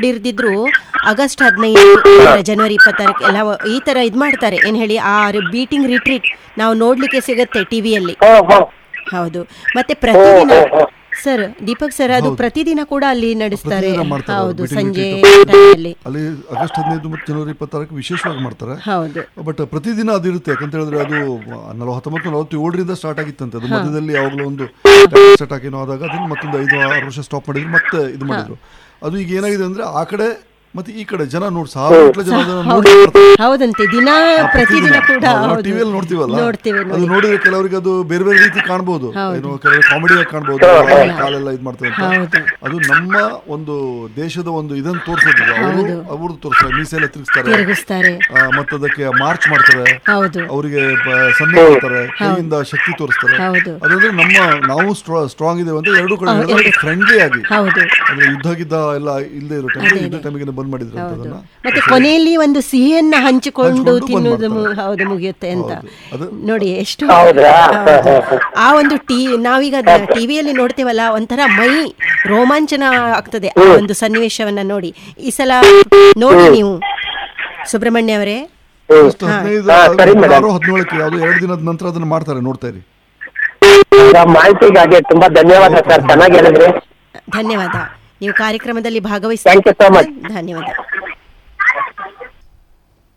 ಹೊಡೆದಿದ್ರು August ಹದಿನೈದು ಜನವರಿ ಇಪ್ಪತ್ತಾರಕ್ಕೆ ಎಲ್ಲ ಈ ತರ ಇದ್ ಮಾಡ್ತಾರೆ ಏನ್ ಹೇಳಿ ಆ ಬೀಟಿಂಗ್ ರಿಟ್ರೀಟ್ ನಾವು ನೋಡ್ಲಿಕ್ಕೆ ಸಿಗತ್ತೆ ಟಿವಿಯಲ್ಲಿ ಹೋ ಹೋ ಹೌದು ಮತ್ತೆ ಪ್ರತಿದಿನ ಓ, ಓ, ಓ. ಸರ್ ದೀಪಕ್ ಸರ್ ಅದು ಪ್ರತಿದಿನ ಕೂಡ ಅಲ್ಲಿ ನಡೆಸ್ತಾರೆ ಪ್ರತಿದಿನ ಮಾಡ್ತಾರೆ ಹೌದು meeting ಸಂಜೆ retreat. ಟೈಮಲ್ಲಿ ಅಲ್ಲಿ ಆಗಸ್ಟ್ ಹದಿನೈದು ಮತ್ತು ಜನವರಿ ಇಪ್ಪತ್ತಾರಕ್ಕೆ ವಿಶೇಷವಾಗಿ ಮಾಡ್ತಾರೆ ಹೌದು ಬಟ್ ಪ್ರತಿದಿನ ಅದು ಇರುತ್ತೆ ಯಾಕಂತ ಹೇಳಿದ್ರೆ ಅದು ನಲವ ಹತ್ತೊಂಬತ್ತು ನಲವತ್ತೇಳರಿಂದ ಸ್ಟಾರ್ಟ್ ಆಗಿತ್ತಂತೆ ಅದು ಮಧ್ಯದಲ್ಲಿ ಯಾವಾಗಲೂ ಒಂದು ಸ್ಟಾರ್ಟ್ ಆಗಿನೋ ಆದಾಗ ಅದನ್ನು ಮತ್ತೊಂದು ಐದು ಆರು ವರ್ಷ ಸ್ಟಾಪ್ ಮಾಡಿದ್ರು ಮತ್ತೆ ಇದು ಮಾಡಿದ್ರು ಅದು ಈಗ ಏನಾಗಿದೆ ಅಂದ್ರೆ ಆ ಕಡೆ ಮತ್ತೆ ಈ ಕಡೆ ಜನ ನೋಡಿ ಸಾವಿರ ಜನ ಅದನ್ನ ನೋಡಿ ಬರ್ತಾರೆ. ಹೌದಂತೆ ದಿನ ಪ್ರತಿದಿನ ಕೂಡ ನಾವು ಹೌದು ಟಿವಿಯಲ್ಲಿ ನೋಡ್ತೀವಲ್ಲ ನೋಡ್ತೇವೆ ಅದು ನೋಡಿ ನೋಡಿದ್ರೆ ಕೆಲವರಿಗೆ ಅದು ಬೇರೆ ಬೇರೆ ರೀತಿ ಕಾಣ್ಬೋದು ಏನು ಕೆಲವರು ಕಾಮಿಡಿ ಕಾಣ್ಬೋದು ಕಾಲೆಲ್ಲ ಇದು ಮಾಡ್ತಾರೆ ಅಂತ ಹೌದು ಅದು ನಮ್ಮ ಒಂದು ದೇಶದ ಒಂದು ಇದನ್ನು ತೋರಿಸೋದು ಅವರು ಅವ್ರದ್ದು ತೋರಿಸ್ತಾರೆ ಮೀಸೆಲ್ಲ ತಿರುಗಿಸ್ತಾರೆ ತಿರುಗಿಸ್ತಾರೆ ಆ, ಮತ್ತೆ ಅದಕ್ಕೆ ಮಾರ್ಚ್ ಮಾಡ್ತಾರೆ ಹೌದು ಅವರಿಗೆ ಸನ್ನೆ ಮಾಡ್ತಾರೆ ಕೈಯಿಂದ ಶಕ್ತಿ ತೋರಿಸ್ತಾರೆ ಹೌದು ಅದಂದ್ರೆ ನಮ್ಮ ನಾವು ಸ್ಟ್ರಾಂಗ್ ಇದೇವೆ ಅಂತ ಎರಡು ಕಡೆ ಫ್ರೆಂಡ್ಲಿ ಆಗಿ ಹೌದು ಅಂದ್ರೆ ಯುದ್ಧ ಗಿದ್ದ ಎಲ್ಲ ಇಲ್ಲದೆ ಇರೋ ಟೈಮ್ ಯುದ್ಧ ಟೈಮಿಗೆ ಬಂದ್ ಮಾಡಿದ್ರು ಅಂತ ಅದನ್ನ ಮತ್ತೆ ಕೊನೆಯಲ್ಲಿ ಒಂದು ಸಿಹಿಯನ್ನ ಹಂಚಿಕೊಂಡು ಹಂಚ್ಕೊಂಡು ತಿನ್ನುವುದು ಬಂದ್ ಮು- ಹೌದು ಮುಗಿಯುತ್ತೆ ಅಂತ ಅದು ನೋಡಿ ಎಷ್ಟು ಹೌದ್ರಾ? ಹೌದು. ಆ ಒಂದು ಟಿ ನಾವೀಗ ಟಿವಿಯಲ್ಲಿ ನೋಡ್ತೇವಲ್ಲ ಒಂಥರ ಮೈ ರೋಮಾಂಚನ ಆಗ್ತದೆ ಆ ಒಂದು ಸನ್ನಿವೇಶವನ್ನ ನೋಡಿ ಈ ಸಲ ನೋಡಿ ನೀವು ಸುಬ್ರಹ್ಮಣ್ಯ ಅವರೇ ಅಷ್ಟು ಹದಿನೈದು ಹಾ, ಸರಿ madam. ಆರು ಹದಿನೇಳಕ್ಕೆ ಯಾವ್ದು ಎರಡು ದಿನದ ನಂತರ ಅದನ್ನ ಮಾಡ್ತಾರೆ ನೋಡ್ತಾ ಇರಿ ಈಗ ಮಾಹಿತಿಗಾಗಿ ತುಂಬಾ ಧನ್ಯವಾದ ಸರ್ ಚೆನ್ನಾಗಿ ಹೇಳಿದ್ರಿ ಧನ್ಯವಾದ ನೀವು ಕಾರ್ಯಕ್ರಮದಲ್ಲಿ Thank you so much. ಭಾಗವಹಿಸಿ ಧನ್ಯವಾದ